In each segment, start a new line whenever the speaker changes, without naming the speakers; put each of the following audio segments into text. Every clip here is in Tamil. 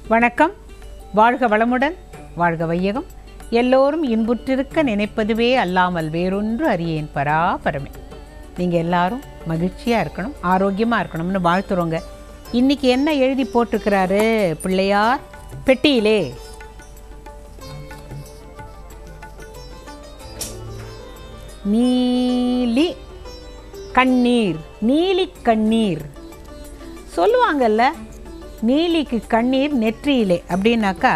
வணக்கம் வாழ்க வளமுடன் வாழ்க வையகம் எல்லோரும் இன்புற்றிருக்க நினைப்பதுவே அல்லாமல் வேறொன்று அறியேன் பராபரமே நீங்கள் எல்லாரும் மகிழ்ச்சியாக இருக்கணும் ஆரோக்கியமாக இருக்கணும்னு வாழ்த்துறோங்க இன்னைக்கு என்ன எழுதி போட்டிருக்கிறாரு பிள்ளையார் பெட்டியிலே நீலி கண்ணீர் நீலி கண்ணீர் சொல்லுவாங்கல்ல நீலிக்கு கண்ணீர் நெற்றியிலே அப்படின்னாக்கா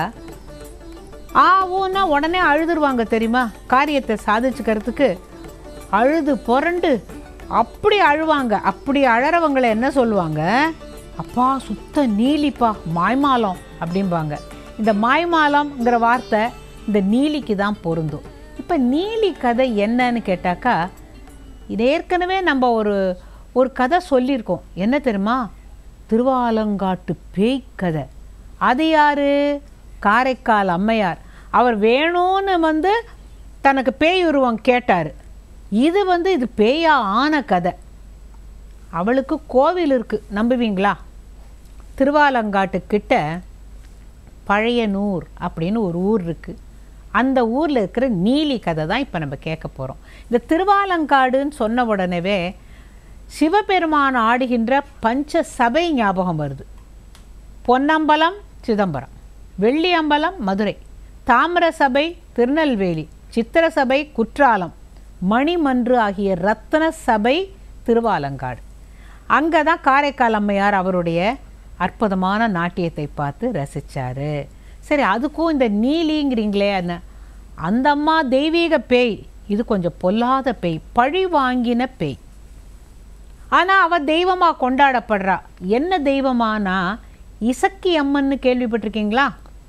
ஆ ஊன்னா உடனே அழுதுருவாங்க தெரியுமா காரியத்தை சாதிச்சுக்கிறதுக்கு அழுது புரண்டு அப்படி அழுவாங்க அப்படி அழறவங்களை என்ன சொல்லுவாங்க அப்பா சுத்த நீலிப்பா மாய்மாலம் அப்படிம்பாங்க இந்த மாய்மாலம்ங்கிற வார்த்தை இந்த நீலிக்கு தான் பொருந்தும் இப்போ நீலி கதை என்னன்னு கேட்டாக்கா இது ஏற்கனவே நம்ம ஒரு ஒரு கதை சொல்லியிருக்கோம் என்ன தெரியுமா திருவாலங்காட்டு பேய் கதை அது யாரு காரைக்கால் அம்மையார் அவர் வேணும்னு வந்து தனக்கு பேய் உருவம் கேட்டார் இது வந்து இது பேயா ஆன கதை அவளுக்கு கோவில் இருக்குது நம்புவீங்களா திருவாலங்காட்டு கிட்ட பழையனூர் அப்படின்னு ஒரு ஊர் இருக்குது அந்த ஊரில் இருக்கிற நீலி கதை தான் இப்போ நம்ம கேட்க போகிறோம் இந்த திருவாலங்காடுன்னு சொன்ன உடனேவே சிவபெருமான் ஆடுகின்ற பஞ்ச சபை ஞாபகம் வருது பொன்னம்பலம் சிதம்பரம் வெள்ளியம்பலம் மதுரை தாமிர சபை திருநெல்வேலி சித்திர சபை குற்றாலம் மணிமன்று ஆகிய ரத்ன சபை திருவாலங்காடு அங்கே தான் காரைக்கால் அம்மையார் அவருடைய அற்புதமான நாட்டியத்தை பார்த்து ரசித்தார் சரி அதுக்கும் இந்த நீலிங்கிறீங்களே அந்த அந்த அம்மா தெய்வீக பேய் இது கொஞ்சம் பொல்லாத பேய் பழி வாங்கின பேய் ஆனால் அவள் தெய்வமாக கொண்டாடப்படுறா என்ன தெய்வமானா இசக்கி அம்மன்னு கேள்விப்பட்டிருக்கீங்களா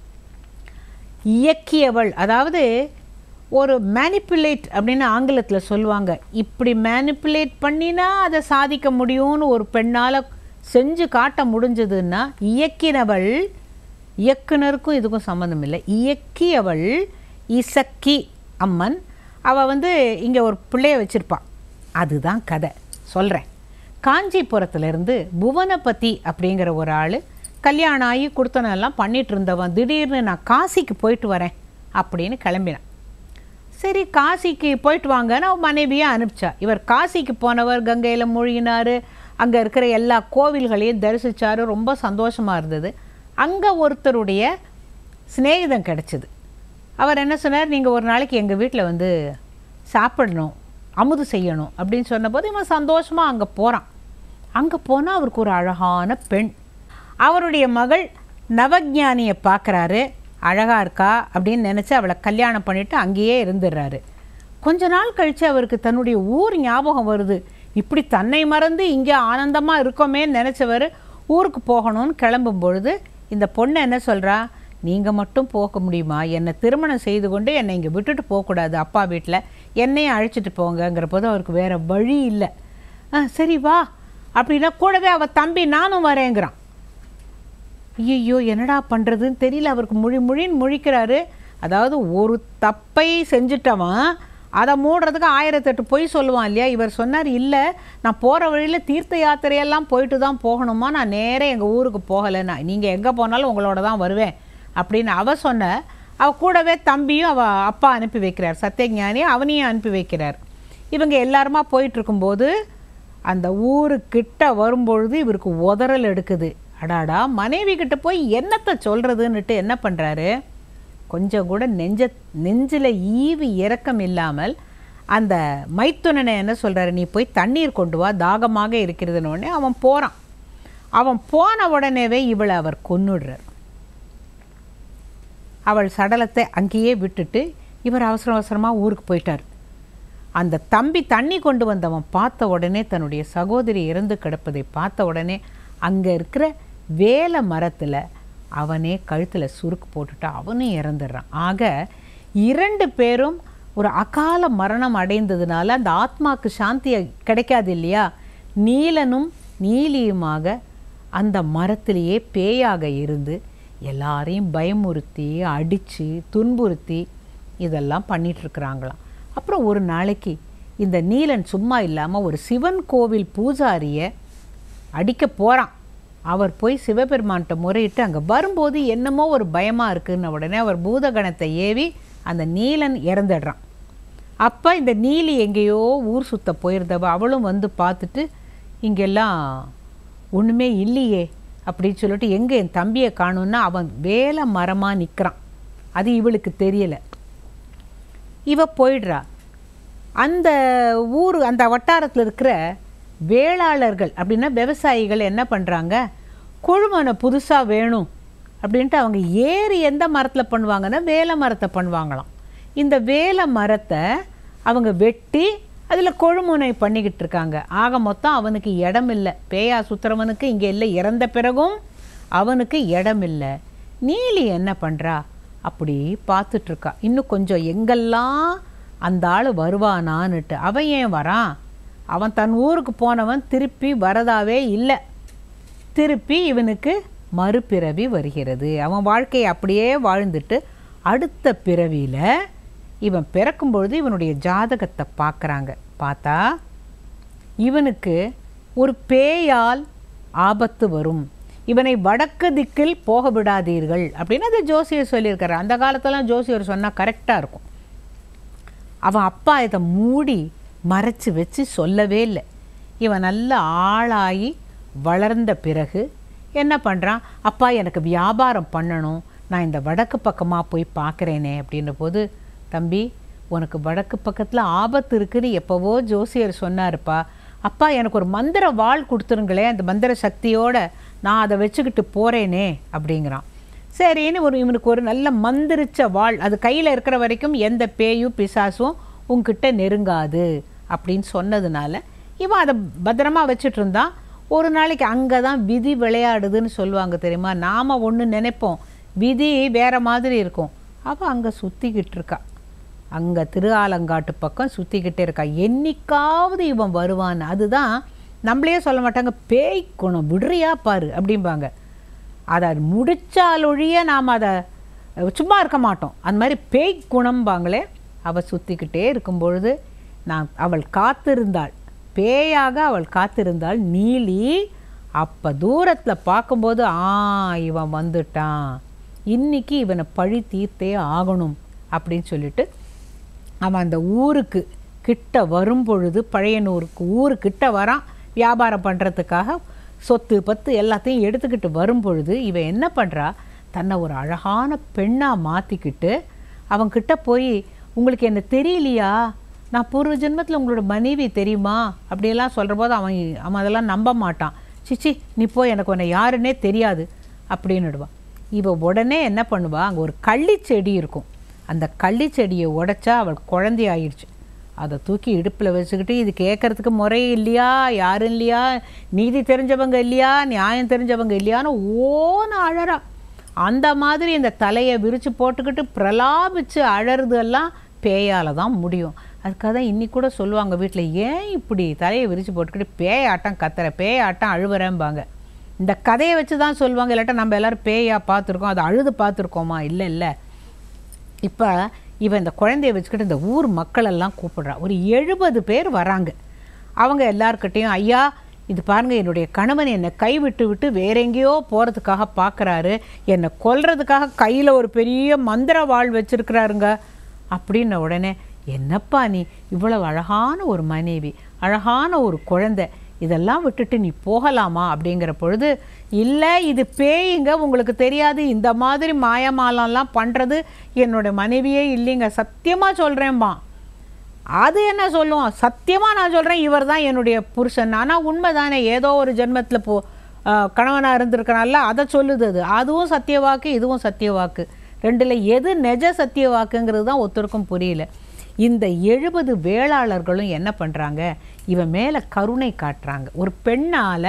இயக்கியவள் அதாவது ஒரு மேனிப்புலேட் அப்படின்னு ஆங்கிலத்தில் சொல்லுவாங்க இப்படி மேனிப்புலேட் பண்ணினா அதை சாதிக்க முடியும்னு ஒரு பெண்ணால் செஞ்சு காட்ட முடிஞ்சதுன்னா இயக்கினவள் இயக்குனருக்கும் இதுக்கும் சம்மந்தம் இல்லை இயக்கியவள் இசக்கி அம்மன் அவள் வந்து இங்கே ஒரு பிள்ளைய வச்சுருப்பாள் அதுதான் கதை சொல்கிறேன் காஞ்சிபுரத்துலேருந்து புவனபதி அப்படிங்கிற ஒரு ஆள் கல்யாணம் ஆகி கொடுத்தனெல்லாம் பண்ணிட்டு இருந்தவன் திடீர்னு நான் காசிக்கு போயிட்டு வரேன் அப்படின்னு கிளம்பினான் சரி காசிக்கு போயிட்டு வாங்கன்னு அவன் மனைவியை அனுப்பிச்சா இவர் காசிக்கு போனவர் கங்கையில் மூழ்கினார் அங்கே இருக்கிற எல்லா கோவில்களையும் தரிசித்தார் ரொம்ப சந்தோஷமாக இருந்தது அங்கே ஒருத்தருடைய சிநேகிதம் கிடச்சிது அவர் என்ன சொன்னார் நீங்கள் ஒரு நாளைக்கு எங்கள் வீட்டில் வந்து சாப்பிடணும் அமுது செய்யணும் அப்படின்னு சொன்னபோது இவன் சந்தோஷமாக அங்கே போகிறான் அங்கே போனால் அவருக்கு ஒரு அழகான பெண் அவருடைய மகள் நவஜானியை பார்க்குறாரு அழகாக இருக்கா அப்படின்னு நினச்சி அவளை கல்யாணம் பண்ணிவிட்டு அங்கேயே இருந்துடுறாரு கொஞ்ச நாள் கழித்து அவருக்கு தன்னுடைய ஊர் ஞாபகம் வருது இப்படி தன்னை மறந்து இங்கே ஆனந்தமாக இருக்கோமேன்னு நினச்சவர் ஊருக்கு போகணும்னு கிளம்பும் பொழுது இந்த பொண்ணு என்ன சொல்கிறா நீங்கள் மட்டும் போக முடியுமா என்னை திருமணம் செய்து கொண்டு என்னை இங்கே விட்டுட்டு போகக்கூடாது அப்பா வீட்டில் என்னையும் அழைச்சிட்டு போங்கங்கிற போது அவருக்கு வேறு வழி இல்லை ஆ சரி வா அப்படின்னா கூடவே அவள் தம்பி நானும் வரேங்கிறான் ஐயோ என்னடா பண்ணுறதுன்னு தெரியல அவருக்கு முழி முழின்னு முழிக்கிறாரு அதாவது ஒரு தப்பை செஞ்சுட்டவன் அதை மூடுறதுக்கு ஆயிரத்தெட்டு பொய் சொல்லுவான் இல்லையா இவர் சொன்னார் இல்லை நான் போகிற வழியில் தீர்த்த யாத்திரையெல்லாம் போயிட்டு தான் போகணுமா நான் நேராக எங்கள் ஊருக்கு போகலைன்னா நீங்கள் எங்கே போனாலும் உங்களோட தான் வருவேன் அப்படின்னு அவ சொன்ன அவ கூடவே தம்பியும் அவ அப்பா அனுப்பி வைக்கிறார் சத்தியஞானி அவனையும் அனுப்பி வைக்கிறார் இவங்க எல்லாருமா போயிட்டு இருக்கும்போது அந்த ஊருக்கிட்ட வரும்பொழுது இவருக்கு உதறல் எடுக்குது அடாடா மனைவி கிட்ட போய் என்னத்தை சொல்கிறதுன்னுட்டு என்ன பண்ணுறாரு கொஞ்சம் கூட நெஞ்ச நெஞ்சில் ஈவி இறக்கம் இல்லாமல் அந்த மைத்துனனை என்ன சொல்கிறாரு நீ போய் தண்ணீர் கொண்டு வா தாகமாக இருக்கிறதுன்னு உடனே அவன் போகிறான் அவன் போன உடனேவே இவளை அவர் கொன்னுடுறார் அவள் சடலத்தை அங்கேயே விட்டுட்டு இவர் அவசர அவசரமாக ஊருக்கு போயிட்டார் அந்த தம்பி தண்ணி கொண்டு வந்தவன் பார்த்த உடனே தன்னுடைய சகோதரி இறந்து கிடப்பதை பார்த்த உடனே அங்கே இருக்கிற வேலை மரத்தில் அவனே கழுத்தில் சுருக்கு போட்டுட்டு அவனும் இறந்துடுறான் ஆக இரண்டு பேரும் ஒரு அகால மரணம் அடைந்ததுனால அந்த ஆத்மாவுக்கு சாந்தி கிடைக்காது இல்லையா நீலனும் நீலியுமாக அந்த மரத்திலேயே பேயாக இருந்து எல்லாரையும் பயமுறுத்தி அடித்து துன்புறுத்தி இதெல்லாம் பண்ணிகிட்ருக்குறாங்களாம் அப்புறம் ஒரு நாளைக்கு இந்த நீலன் சும்மா இல்லாமல் ஒரு சிவன் கோவில் பூஜாரியை அடிக்க போகிறான் அவர் போய் சிவபெருமான்கிட்ட முறையிட்டு அங்கே வரும்போது என்னமோ ஒரு பயமாக இருக்குன்ன உடனே அவர் பூதகணத்தை ஏவி அந்த நீலன் இறந்துடுறான் அப்போ இந்த நீலி எங்கேயோ ஊர் சுத்த போயிருந்தவ அவளும் வந்து பார்த்துட்டு இங்கெல்லாம் ஒன்றுமே இல்லையே அப்படின்னு சொல்லிட்டு எங்கே என் தம்பியை காணும்னா அவன் வேலை மரமாக நிற்கிறான் அது இவளுக்கு தெரியலை இவ போயிடுறா அந்த ஊர் அந்த வட்டாரத்தில் இருக்கிற வேளாளர்கள் அப்படின்னா விவசாயிகள் என்ன பண்ணுறாங்க கொழுமனை புதுசாக வேணும் அப்படின்ட்டு அவங்க ஏறி எந்த மரத்தில் பண்ணுவாங்கன்னா வேலை மரத்தை பண்ணுவாங்களாம் இந்த வேலை மரத்தை அவங்க வெட்டி அதில் கொழுமுனை பண்ணிக்கிட்டு இருக்காங்க ஆக மொத்தம் அவனுக்கு இடம் இல்லை பேயா சுத்துறவனுக்கு இங்கே இல்லை இறந்த பிறகும் அவனுக்கு இடம் இல்லை நீலி என்ன பண்ணுறா அப்படி பார்த்துட்ருக்கா இன்னும் கொஞ்சம் எங்கெல்லாம் அந்த ஆள் வருவானான்னுட்டு அவன் ஏன் வரான் அவன் தன் ஊருக்கு போனவன் திருப்பி வரதாவே இல்லை திருப்பி இவனுக்கு மறுபிறவி வருகிறது அவன் வாழ்க்கையை அப்படியே வாழ்ந்துட்டு அடுத்த பிறவியில் இவன் பிறக்கும் பொழுது இவனுடைய ஜாதகத்தை பார்க்குறாங்க பார்த்தா இவனுக்கு ஒரு பேயால் ஆபத்து வரும் இவனை வடக்கு திக்கில் போக விடாதீர்கள் அப்படின்னு அது ஜோசியர் சொல்லியிருக்காரு அந்த காலத்தெல்லாம் ஜோசியர் சொன்னால் கரெக்டாக இருக்கும் அவன் அப்பா இதை மூடி மறைச்சு வச்சு சொல்லவே இல்லை இவன் நல்ல ஆளாகி வளர்ந்த பிறகு என்ன பண்ணுறான் அப்பா எனக்கு வியாபாரம் பண்ணணும் நான் இந்த வடக்கு பக்கமாக போய் பார்க்குறேனே அப்படின்ற போது தம்பி உனக்கு வடக்கு பக்கத்தில் ஆபத்து இருக்குன்னு எப்போவோ ஜோசியர் சொன்னாருப்பா அப்பா எனக்கு ஒரு மந்திர வாள் கொடுத்துருங்களே அந்த மந்திர சக்தியோட நான் அதை வச்சுக்கிட்டு போகிறேனே அப்படிங்கிறான் சரின்னு ஒரு இவனுக்கு ஒரு நல்ல மந்திரிச்ச வாள் அது கையில் இருக்கிற வரைக்கும் எந்த பேயும் பிசாசும் உன்கிட்ட நெருங்காது அப்படின்னு சொன்னதுனால இவன் அதை பத்திரமா வச்சுட்டு இருந்தான் ஒரு நாளைக்கு அங்கே தான் விதி விளையாடுதுன்னு சொல்லுவாங்க தெரியுமா நாம் ஒன்று நினைப்போம் விதி வேற மாதிரி இருக்கும் அவள் அங்கே சுற்றிக்கிட்டு இருக்கா அங்கே திருஆலங்காட்டு பக்கம் சுற்றிக்கிட்டே இருக்கா என்னைக்காவது இவன் வருவான் அதுதான் நம்மளே சொல்ல மாட்டாங்க பேய் குணம் விடுறியா பாரு அப்படிம்பாங்க அதை முடிச்சாலொழிய நாம் அதை சும்மா இருக்க மாட்டோம் அந்த மாதிரி பேய் குணம்பாங்களே அவள் சுற்றிக்கிட்டே இருக்கும் பொழுது நான் அவள் காத்திருந்தாள் பேயாக அவள் காத்திருந்தாள் நீலி அப்போ தூரத்தில் பார்க்கும்போது ஆ இவன் வந்துட்டான் இன்னைக்கு இவனை பழி தீர்த்தே ஆகணும் அப்படின்னு சொல்லிட்டு அவன் அந்த ஊருக்கு கிட்ட வரும் பொழுது பழையனூருக்கு ஊரு கிட்ட வரான் வியாபாரம் பண்ணுறதுக்காக சொத்து பத்து எல்லாத்தையும் எடுத்துக்கிட்டு வரும் பொழுது இவன் என்ன பண்ணுறா தன்னை ஒரு அழகான பெண்ணாக மாற்றிக்கிட்டு அவன்கிட்ட போய் உங்களுக்கு என்ன தெரியலையா நான் பூர்வ ஜென்மத்தில் உங்களோட மனைவி தெரியுமா அப்படியெல்லாம் சொல்கிற போது அவன் அவன் அதெல்லாம் நம்ப மாட்டான் சிச்சி நீ போய் எனக்கு உன்னை யாருன்னே தெரியாது அப்படின்னுடுவான் இவ உடனே என்ன பண்ணுவா அங்கே ஒரு கள்ளி செடி இருக்கும் அந்த கள்ளி செடியை உடைச்சா அவள் குழந்தை ஆயிடுச்சு அதை தூக்கி இடுப்பில் வச்சுக்கிட்டு இது கேட்கறதுக்கு முறை இல்லையா யாரும் இல்லையா நீதி தெரிஞ்சவங்க இல்லையா நியாயம் தெரிஞ்சவங்க இல்லையான்னு ஓன அழறா அந்த மாதிரி இந்த தலையை விரித்து போட்டுக்கிட்டு பிரலாபிச்சு அழறது எல்லாம் பேயால் தான் முடியும் அதுக்காக தான் இன்னி கூட சொல்லுவாங்க வீட்டில் ஏன் இப்படி தலையை விரித்து போட்டுக்கிட்டு பேயாட்டம் கத்துற பேயாட்டம் அழுவுறேம்பாங்க இந்த கதையை வச்சு தான் சொல்லுவாங்க இல்லாட்டா நம்ம எல்லோரும் பேயா பார்த்துருக்கோம் அதை அழுது பார்த்துருக்கோமா இல்லை இல்லை இப்போ இவன் இந்த குழந்தைய வச்சுக்கிட்டு இந்த ஊர் மக்களெல்லாம் கூப்பிடுறா ஒரு எழுபது பேர் வராங்க அவங்க எல்லார்கிட்டேயும் ஐயா இது பாருங்கள் என்னுடைய கணவன் என்னை கைவிட்டு விட்டு வேற எங்கேயோ போகிறதுக்காக பார்க்குறாரு என்னை கொல்றதுக்காக கையில் ஒரு பெரிய மந்திர வாழ் வச்சுருக்கிறாருங்க அப்படின்ன உடனே என்னப்பா நீ இவ்வளவு அழகான ஒரு மனைவி அழகான ஒரு குழந்தை இதெல்லாம் விட்டுட்டு நீ போகலாமா அப்படிங்கிற பொழுது இல்லை இது பேய்ங்க உங்களுக்கு தெரியாது இந்த மாதிரி மாயமாலம்லாம் பண்ணுறது என்னோட மனைவியே இல்லைங்க சத்தியமாக சொல்கிறேன்பா அது என்ன சொல்லும் சத்தியமாக நான் சொல்கிறேன் இவர் தான் என்னுடைய புருஷன் ஆனால் உண்மை தானே ஏதோ ஒரு ஜென்மத்தில் போ கணவனாக இருந்திருக்கனால அதை சொல்லுது அது அதுவும் சத்தியவாக்கு இதுவும் சத்தியவாக்கு ரெண்டில் எது நெஜ சத்தியவாக்குங்கிறது தான் ஒருத்தருக்கும் புரியல இந்த எழுபது வேளாளர்களும் என்ன பண்ணுறாங்க இவன் மேலே கருணை காட்டுறாங்க ஒரு பெண்ணால்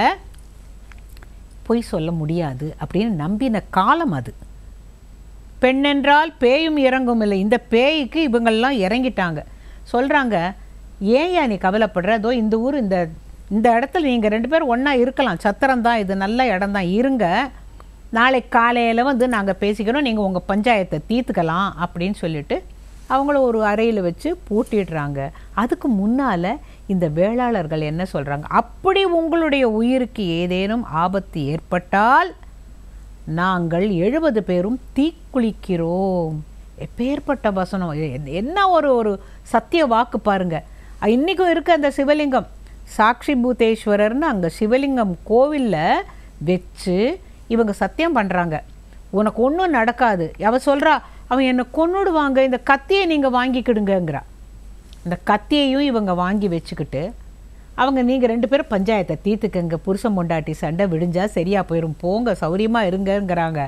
பொய் சொல்ல முடியாது அப்படின்னு நம்பின காலம் அது பெண்ணென்றால் பேயும் இறங்கும் இல்லை இந்த பேய்க்கு இவங்கெல்லாம் இறங்கிட்டாங்க சொல்கிறாங்க ஏன்யா நீ கவலைப்படுற அதோ இந்த ஊர் இந்த இந்த இடத்துல நீங்கள் ரெண்டு பேரும் ஒன்றா இருக்கலாம் சத்திரம் தான் இது நல்ல இடம் தான் இருங்க நாளை காலையில் வந்து நாங்கள் பேசிக்கணும் நீங்கள் உங்கள் பஞ்சாயத்தை தீர்த்துக்கலாம் அப்படின்னு சொல்லிட்டு அவங்கள ஒரு அறையில் வச்சு பூட்டிடுறாங்க அதுக்கு முன்னால் இந்த வேளாளர்கள் என்ன சொல்கிறாங்க அப்படி உங்களுடைய உயிருக்கு ஏதேனும் ஆபத்து ஏற்பட்டால் நாங்கள் எழுபது பேரும் தீக்குளிக்கிறோம் எப்பேற்பட்ட வசனம் எ- என்ன ஒரு ஒரு சத்திய வாக்கு பாருங்க அஹ் இன்னைக்கும் இருக்க அந்த சிவலிங்கம் சாட்சி பூதேஸ்வரர்னு அங்கே சிவலிங்கம் கோவிலில் வச்சு இவங்க சத்தியம் பண்ணுறாங்க உனக்கு ஒன்றும் நடக்காது அவ சொல்கிறா அவன் என்னை கொன்னுடுவாங்க இந்த கத்தியை நீங்கள் வாங்கிக்கிடுங்கங்கிறா இந்த கத்தியையும் இவங்க வாங்கி வச்சுக்கிட்டு அவங்க நீங்கள் ரெண்டு பேரும் பஞ்சாயத்தை தீர்த்துக்கங்க புருஷன் பொண்டாட்டி சண்டை விடிஞ்சா சரியா போயிடும் போங்க சௌரியமாக இருங்கங்கிறாங்க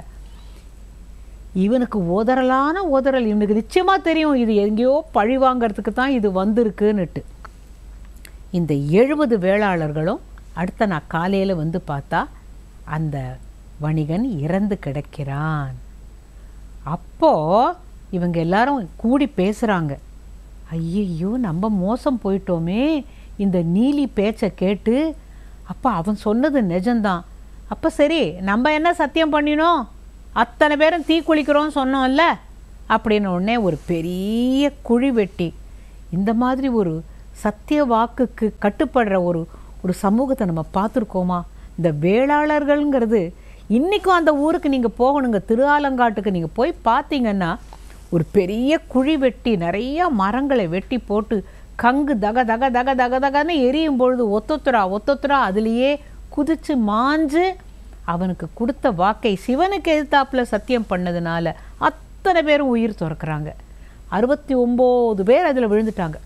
இவனுக்கு உதறலான உதறல் இவனுக்கு நிச்சயமாக தெரியும் இது எங்கேயோ பழி வாங்கறதுக்கு தான் இது வந்திருக்குன்னுட்டு இந்த எழுபது வேளாளர்களும் அடுத்த நான் காலையில் வந்து பார்த்தா அந்த வணிகன் இறந்து கிடக்கிறான் அப்போ இவங்க எல்லாரும் கூடி பேசுகிறாங்க ஐயையோ நம்ம மோசம் போயிட்டோமே இந்த நீலி பேச்சை கேட்டு அப்போ அவன் சொன்னது நிஜம்தான் அப்போ சரி நம்ம என்ன சத்தியம் பண்ணினோம் அத்தனை பேரும் தீ குளிக்கிறோம் சொன்னோம்ல அப்படின்னு உடனே ஒரு பெரிய குழி வெட்டி இந்த மாதிரி ஒரு சத்திய வாக்குக்கு கட்டுப்படுற ஒரு ஒரு சமூகத்தை நம்ம பார்த்துருக்கோமா இந்த வேளாளர்கள்ங்கிறது இன்றைக்கும் அந்த ஊருக்கு நீங்கள் போகணுங்க திருஆலங்காட்டுக்கு நீங்கள் போய் பார்த்தீங்கன்னா ஒரு பெரிய குழி வெட்டி நிறைய மரங்களை வெட்டி போட்டு கங்கு தக தக தக தக தகன்னு எரியும் பொழுது ஒத்தொத்துரா ஒத்தொத்துரா அதுலேயே குதிச்சு மாஞ்சு அவனுக்கு கொடுத்த வாக்கை சிவனுக்கு எதிர்த்தாப்புல சத்தியம் பண்ணதுனால அத்தனை பேரும் உயிர் துறக்கிறாங்க அறுபத்தி ஒம்பது பேர் அதில் விழுந்துட்டாங்க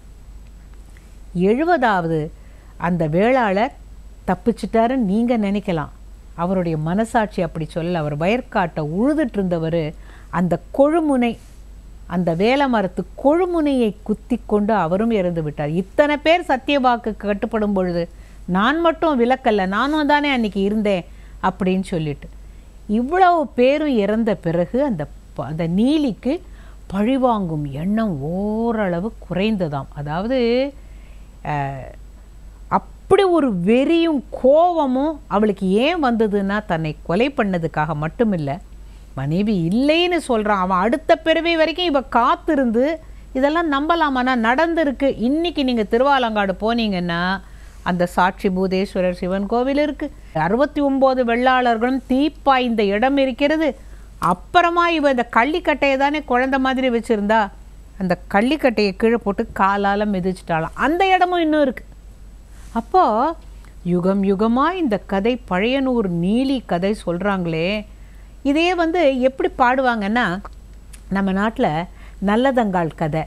எழுபதாவது அந்த வேளாளர் தப்பிச்சிட்டாருன்னு நீங்கள் நினைக்கலாம் அவருடைய மனசாட்சி அப்படி சொல்ல அவர் வயற்காட்டை உழுதுட்டு இருந்தவர் அந்த கொழுமுனை அந்த வேல மரத்து கொழுமுனையை குத்தி கொண்டு அவரும் இறந்து விட்டார் இத்தனை பேர் சத்தியவாக்கு கட்டுப்படும் பொழுது நான் மட்டும் விலக்கல்ல நானும் தானே அன்னைக்கு இருந்தேன் அப்படின்னு சொல்லிட்டு இவ்வளவு பேரும் இறந்த பிறகு அந்த ப- அந்த நீலிக்கு பழிவாங்கும் எண்ணம் ஓரளவு குறைந்ததாம் அதாவது அஹ், அப்படி ஒரு வெறியும் கோபமும் அவளுக்கு ஏன் வந்ததுன்னா தன்னை கொலை பண்ணதுக்காக மட்டுமில்லை மனைவி இல்லைன்னு சொல்கிறான் அவன் அடுத்த பிறவி வரைக்கும் இவ காத்திருந்து இதெல்லாம் நம்பலாமாண்ணா நடந்திருக்கு இன்னைக்கு நீங்கள் திருவாலங்காடு போனீங்கன்னா அந்த சாட்சி பூதேஸ்வரர் சிவன் கோவில் இருக்கு அறுபத்தி ஒம்பது வெள்ளாளர்களும் தீப்பாய்ந்த இடம் இருக்கிறது அப்புறமா இவ இந்த கள்ளிக்கட்டையை தானே குழந்தை மாதிரி வச்சிருந்தா அந்த கள்ளிக்கட்டையை கீழே போட்டு காலால் மிதிச்சிட்டாளாம் அந்த இடமும் இன்னும் இருக்கு அப்போ யுகம் யுகமாக இந்த கதை பழையனூர் நீலி கதை சொல்கிறாங்களே இதே வந்து எப்படி பாடுவாங்கன்னா நம்ம நாட்டில் நல்லதங்கால் கதை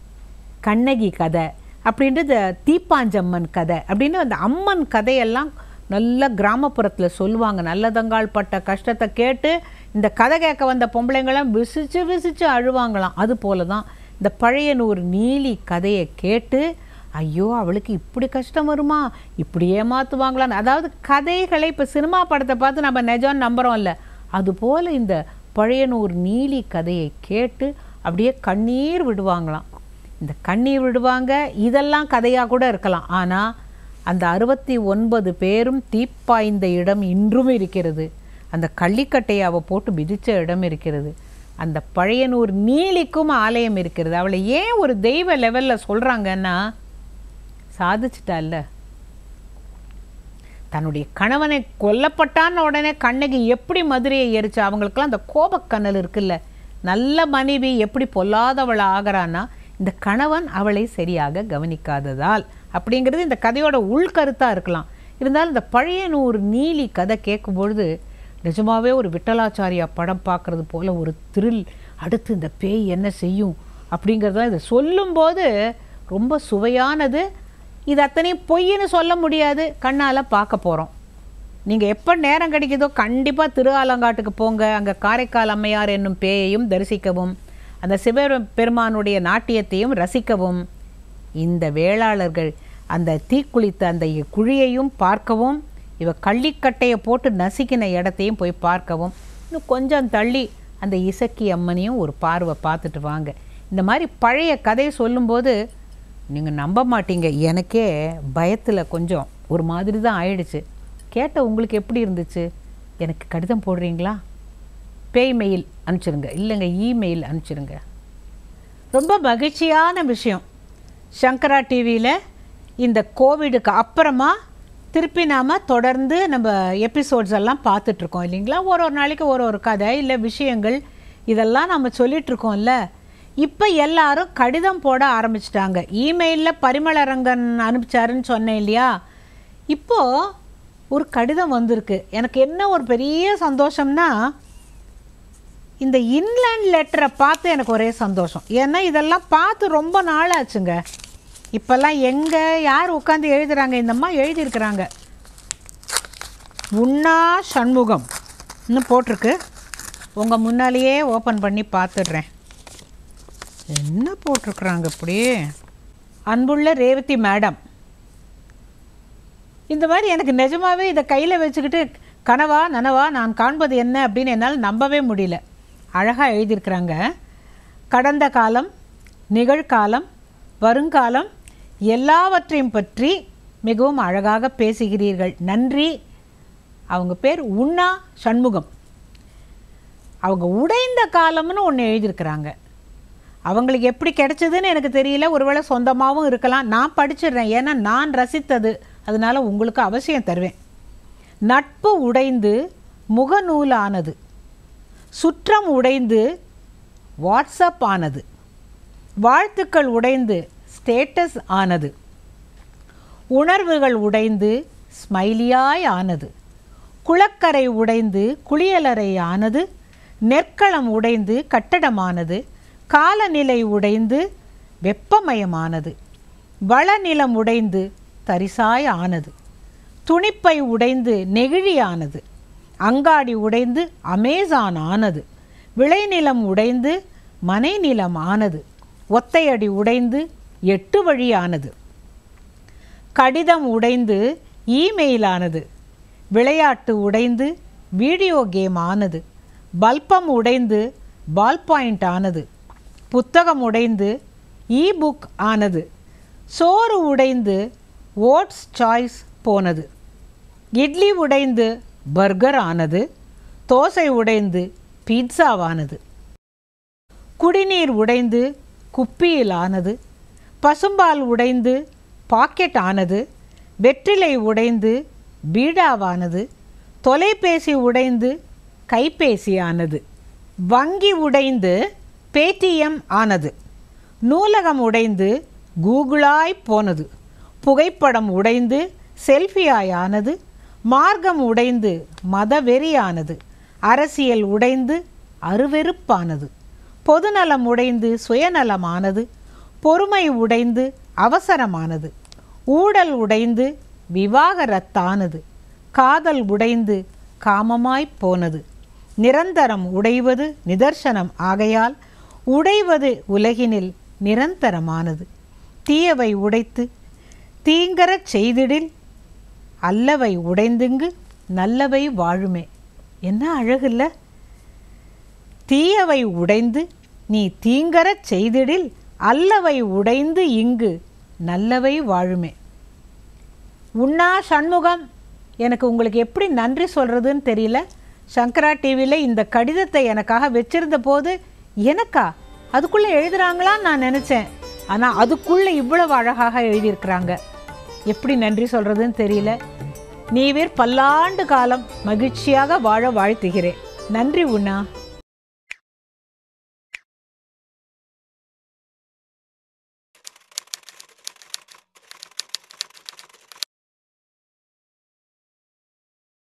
கண்ணகி கதை அப்படின்றது தீப்பாஞ்சம்மன் கதை அப்படின்னு அந்த அம்மன் கதையெல்லாம் நல்ல கிராமப்புறத்தில் சொல்லுவாங்க நல்லதங்கால் பட்ட கஷ்டத்தை கேட்டு இந்த கதை கேட்க வந்த பொம்பளைங்களாம் விசிச்சு விசிச்சு அழுவாங்களாம் அது போல தான் இந்த பழையனூர் நீலி கதையை கேட்டு ஐயோ அவளுக்கு இப்படி கஷ்டம் வருமா இப்படி ஏமாத்துவாங்களான்னு அதாவது கதைகளை இப்போ சினிமா படத்தை பார்த்து நம்ம நிஜம் நம்புகிறோம் இல்லை அதுபோல் இந்த பழையனூர் நீலி கதையை கேட்டு அப்படியே கண்ணீர் விடுவாங்களாம் இந்த கண்ணீர் விடுவாங்க இதெல்லாம் கதையாக கூட இருக்கலாம் ஆனால் அந்த அறுபத்தி ஒன்பது பேரும் தீப்பாய்ந்த இடம் இன்றும் இருக்கிறது அந்த கள்ளிக்கட்டையை அவள் போட்டு மிதித்த இடம் இருக்கிறது அந்த பழையனூர் நீலிக்கும் ஆலயம் இருக்கிறது அவளை ஏன் ஒரு தெய்வ லெவலில் சொல்கிறாங்கன்னா சாதிச்சிட்டால்ல தன்னுடைய கணவனை கொல்லப்பட்டான்னு உடனே கண்ணகி எப்படி மதுரையை எரிச்சா அவங்களுக்கெல்லாம் அந்த கோபக்கண்ணல் இருக்குல்ல நல்ல மனைவி எப்படி பொல்லாதவள் ஆகிறான்னா இந்த கணவன் அவளை சரியாக கவனிக்காததால் அப்படிங்கிறது இந்த கதையோட உள்கருத்தாக இருக்கலாம் இருந்தாலும் இந்த பழைய நூறு நீலி கதை கேட்கும் பொழுது நிஜமாவே ஒரு விட்டலாச்சாரியா படம் பார்க்குறது போல ஒரு த்ரில் அடுத்து இந்த பேய் என்ன செய்யும் அப்படிங்கிறத இதை சொல்லும்போது ரொம்ப சுவையானது இது அத்தனையும் பொய்ன்னு சொல்ல முடியாது கண்ணால் பார்க்க போகிறோம் நீங்கள் எப்போ நேரம் கிடைக்குதோ கண்டிப்பாக திருஆலங்காட்டுக்கு போங்க அங்கே காரைக்கால் அம்மையார் என்னும் பேயையும் தரிசிக்கவும் அந்த சிவ பெருமானுடைய நாட்டியத்தையும் ரசிக்கவும் இந்த வேளாளர்கள் அந்த தீக்குளித்த அந்த குழியையும் பார்க்கவும் இவ கள்ளிக்கட்டையை போட்டு நசுக்கின இடத்தையும் போய் பார்க்கவும் இன்னும் கொஞ்சம் தள்ளி அந்த இசக்கி அம்மனையும் ஒரு பார்வை பார்த்துட்டு வாங்க இந்த மாதிரி பழைய கதை சொல்லும்போது நீங்கள் நம்ப மாட்டீங்க எனக்கே பயத்தில் கொஞ்சம் ஒரு மாதிரி தான் ஆயிடுச்சு கேட்ட உங்களுக்கு எப்படி இருந்துச்சு எனக்கு கடிதம் போடுறீங்களா பேய் மெயில் அனுப்பிச்சிருங்க இல்லைங்க இமெயில் அனுப்பிச்சிருங்க ரொம்ப மகிழ்ச்சியான விஷயம் சங்கரா டிவியில் இந்த கோவிடுக்கு அப்புறமா திருப்பி நாம் தொடர்ந்து நம்ம எபிசோட்ஸ் எல்லாம் பார்த்துட்ருக்கோம் இல்லைங்களா ஒரு ஒரு நாளைக்கு ஒரு ஒரு கதை இல்லை விஷயங்கள் இதெல்லாம் நம்ம சொல்லிகிட்ருக்கோம்ல இப்போ எல்லாரும் கடிதம் போட ஆரம்பிச்சிட்டாங்க இமெயிலில் பரிமளரங்கன் அனுப்பிச்சாருன்னு சொன்னேன் இல்லையா இப்போது ஒரு கடிதம் வந்திருக்கு எனக்கு என்ன ஒரு பெரிய சந்தோஷம்னா இந்த இன்லேண்ட் லெட்டரை பார்த்து எனக்கு ஒரே சந்தோஷம் ஏன்னா இதெல்லாம் பார்த்து ரொம்ப நாள் ஆச்சுங்க இப்போல்லாம் எங்கே யார் உட்காந்து எழுதுறாங்க இந்த அம்மா எழுதியிருக்கிறாங்க உண்ணா சண்முகம் இன்னும் போட்டிருக்கு உங்கள் முன்னாலேயே ஓப்பன் பண்ணி பார்த்துடுறேன் என்ன போட்டிருக்குறாங்க இப்படி அன்புள்ள ரேவதி மேடம் இந்த மாதிரி எனக்கு நிஜமாவே இதை கையில் வச்சுக்கிட்டு கனவா நனவா நான் காண்பது என்ன அப்படின்னு என்னால் நம்பவே முடியல அழகாக எழுதியிருக்கிறாங்க கடந்த காலம் நிகழ்காலம் வருங்காலம் எல்லாவற்றையும் பற்றி மிகவும் அழகாக பேசுகிறீர்கள் நன்றி அவங்க பேர் உண்ணா சண்முகம் அவங்க உடைந்த காலம்னு ஒன்று எழுதியிருக்கிறாங்க அவங்களுக்கு எப்படி கிடைச்சதுன்னு எனக்கு தெரியல ஒருவேளை சொந்தமாகவும் இருக்கலாம் நான் படிச்சிடுறேன் ஏன்னா நான் ரசித்தது அதனால உங்களுக்கு அவசியம் தருவேன் நட்பு உடைந்து முகநூலானது சுற்றம் உடைந்து வாட்ஸ்அப் ஆனது வாழ்த்துக்கள் உடைந்து ஸ்டேட்டஸ் ஆனது உணர்வுகள் உடைந்து ஸ்மைலியாய் ஆனது குளக்கரை உடைந்து குளியலறை ஆனது நெற்களம் உடைந்து கட்டடமானது காலநிலை உடைந்து வெப்பமயமானது வளநிலம் உடைந்து தரிசாய் ஆனது துணிப்பை உடைந்து நெகிழியானது அங்காடி உடைந்து அமேசான் ஆனது விளைநிலம் உடைந்து மனைநிலம் ஆனது ஒத்தையடி உடைந்து எட்டு வழியானது கடிதம் உடைந்து இமெயில் ஆனது விளையாட்டு உடைந்து வீடியோ கேம் ஆனது பல்பம் உடைந்து பால் பாயிண்ட் ஆனது புத்தகம் உடைந்து இ புக் ஆனது சோறு உடைந்து ஓட்ஸ் சாய்ஸ் போனது இட்லி உடைந்து பர்கர் ஆனது தோசை உடைந்து பீட்சாவானது குடிநீர் உடைந்து குப்பியில் ஆனது பசும்பால் உடைந்து பாக்கெட் ஆனது வெற்றிலை உடைந்து பீடாவானது தொலைபேசி உடைந்து கைபேசி ஆனது வங்கி உடைந்து பேடிஎம் ஆனது நூலகம் உடைந்து கூகுளாய் போனது புகைப்படம் உடைந்து செல்ஃபியாய் ஆனது மார்க்கம் உடைந்து மதவெறியானது அரசியல் உடைந்து அருவெருப்பானது பொதுநலம் உடைந்து சுயநலமானது பொறுமை உடைந்து அவசரமானது ஊடல் உடைந்து விவாகரத்தானது காதல் உடைந்து காமமாய்ப் போனது நிரந்தரம் உடைவது நிதர்சனம் ஆகையால் உடைவது உலகினில் நிரந்தரமானது தீயவை உடைத்து தீங்கரச் செய்திடில் அல்லவை உடைந்துங்கு நல்லவை வாழுமே என்ன அழகில்ல தீயவை உடைந்து நீ தீங்கரச் செய்திடில் அல்லவை உடைந்து இங்கு நல்லவை வாழுமே உண்ணா சண்முகம் எனக்கு உங்களுக்கு எப்படி நன்றி சொல்கிறதுன்னு தெரியல சங்கரா டிவியில் இந்த கடிதத்தை எனக்காக வச்சிருந்த போது எனக்கா அதுக்குள்ளே எழுதுறாங்களான்னு நான் நினச்சேன் ஆனால் அதுக்குள்ளே இவ்வளவு அழகாக எழுதியிருக்கிறாங்க எப்படி நன்றி சொல்கிறதுன்னு தெரியல நீவேர் பல்லாண்டு காலம் மகிழ்ச்சியாக வாழ வாழ்த்துகிறேன் நன்றி உண்ணா